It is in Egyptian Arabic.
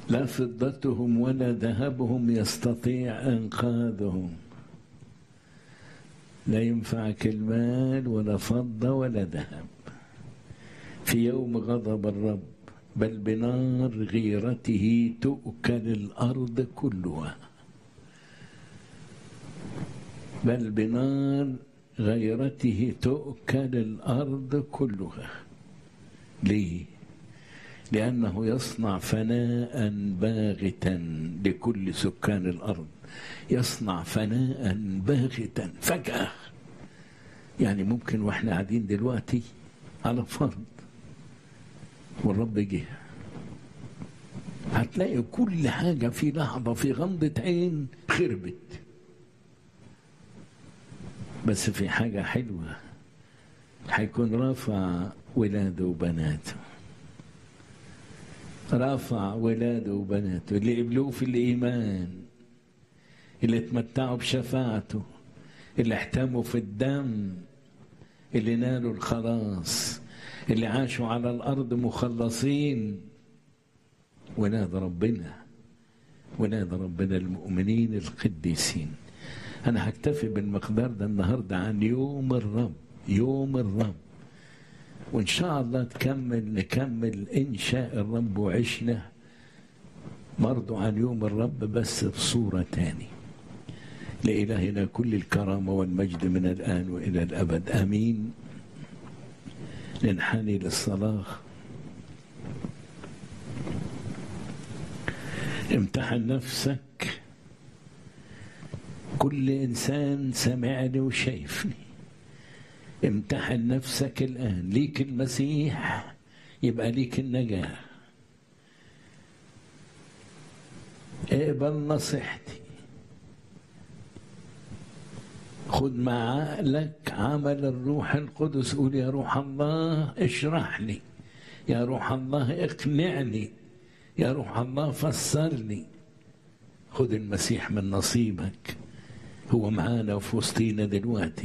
لا فضتهم ولا ذهبهم يستطيع انقاذهم لا ينفعك المال ولا فضه ولا ذهب في يوم غضب الرب بل بنار غيرته تؤكل الارض كلها بل بنار غيرته تؤكل الارض كلها ليه لانه يصنع فناء باغتا لكل سكان الارض يصنع فناء باغتا فجاه يعني ممكن واحنا قاعدين دلوقتي على فرض والرب جه هتلاقي كل حاجه في لحظه في غمضه عين خربت بس في حاجه حلوه هيكون رافع ولاده وبناته رافع ولاده وبناته اللي قبلوه في الايمان اللي اتمتعوا بشفاعته اللي احتموا في الدم اللي نالوا الخلاص اللي عاشوا على الارض مخلصين ونادى ربنا ونادى ربنا المؤمنين القديسين انا هكتفي بالمقدار ده النهارده عن يوم الرب يوم الرب وان شاء الله تكمل نكمل ان شاء الرب وعشنا برضو عن يوم الرب بس بصورة تاني لإلهنا كل الكرامة والمجد من الآن وإلى الأبد آمين ننحني للصلاة امتحن نفسك كل إنسان سمعني وشايفني امتحن نفسك الآن ليك المسيح يبقى ليك النجاة اقبل نصيحتي خد مع عقلك عمل الروح القدس قول يا روح الله اشرح لي يا روح الله اقنعني يا روح الله فسرني خد المسيح من نصيبك هو معانا وفي وسطينا دلوقتي